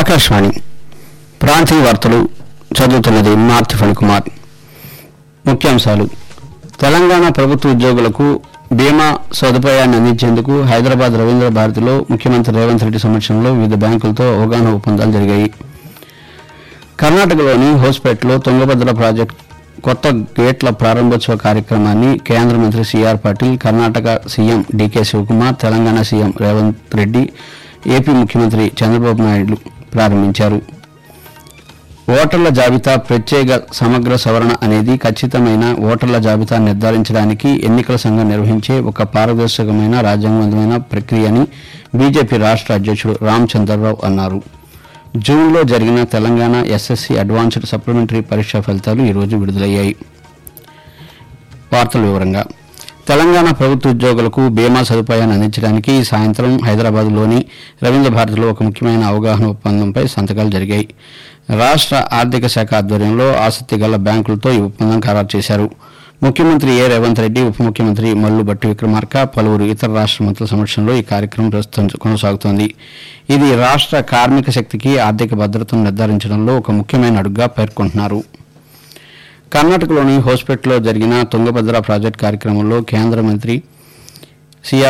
ఆకాశవాణి ప్రాంతీయ వార్తలు చదువుతున్నది మార్తి ఫణికుమార్ ముఖ్యాంశాలు తెలంగాణ ప్రభుత్వ ఉద్యోగులకు బీమా సదుపాయాన్ని అందించేందుకు హైదరాబాద్ రవీంద్ర భారతిలో ముఖ్యమంత్రి రేవంత్ రెడ్డి సమక్షంలో వివిధ బ్యాంకులతో అవగాహన ఒప్పందాలు జరిగాయి కర్ణాటకలోని హోస్పేట్లో తుంగభద్ర ప్రాజెక్ట్ కొత్త గేట్ల ప్రారంభోత్సవ కార్యక్రమాన్ని కేంద్ర మంత్రి C R Patil Karnataka CM D K Shivakumar Telangana CM Revanth Reddy AP ముఖ్యమంత్రి చంద్రబాబు నాయుడు ప్రారంభించారు ఓటర్ల జాబితా ప్రత్యేక సమగ్ర సవరణ అనేది ఖచ్చితమైన ఓటర్ల జాబితా నిర్ధారించడానికి ఎన్నికల సంఘం నిర్వహించే ఒక పారదర్శకమైన రాజ్యాంగబద్ధమైన ప్రక్రియ అని బీజేపీ రాష్ట్ర అధ్యక్షుడు రామచంద్రరావు అన్నారు జూన్లో జరిగిన తెలంగాణ ఎస్ఎస్సి అడ్వాన్స్డ్ సప్లిమెంటరీ పరీక్షా ఫలితాలు ఈరోజు విడుదలయ్యాయి వార్తల వివరంగా తెలంగాణ ప్రభుత్వ ఉద్యోగులకు బీమా సదుపాయాన్ని అందించడానికి ఈ సాయంత్రం హైదరాబాద్లోని రవీంద్ర భారతిలో ఒక ముఖ్యమైన అవగాహన ఒప్పందంపై సంతకాలు జరిగాయి రాష్ట్ర ఆర్థిక శాఖ ఆధ్వర్యంలో ఆసక్తి గల బ్యాంకులతో ఈ ఒప్పందం ఖరారు చేశారు ముఖ్యమంత్రి ఏ రేవంత్ రెడ్డి ఉప ముఖ్యమంత్రి మల్లు భట్టి విక్రమార్క పలువురు ఇతర రాష్ట్ర మంత్రుల సమక్షంలో ఈ కార్యక్రమం ప్రస్తుతం కొనసాగుతోంది ఇది రాష్ట్ర కార్మిక శక్తికి ఆర్థిక భద్రతను నిర్ధారించడంలో ఒక ముఖ్యమైన అడుగుగా పేర్కొంటున్నారు కర్ణాటకలోని హోస్పేట్లో జరిగిన తుంగభద్ర ప్రాజెక్టు కార్యక్రమంలో కేంద్ర మంత్రి సిఆర్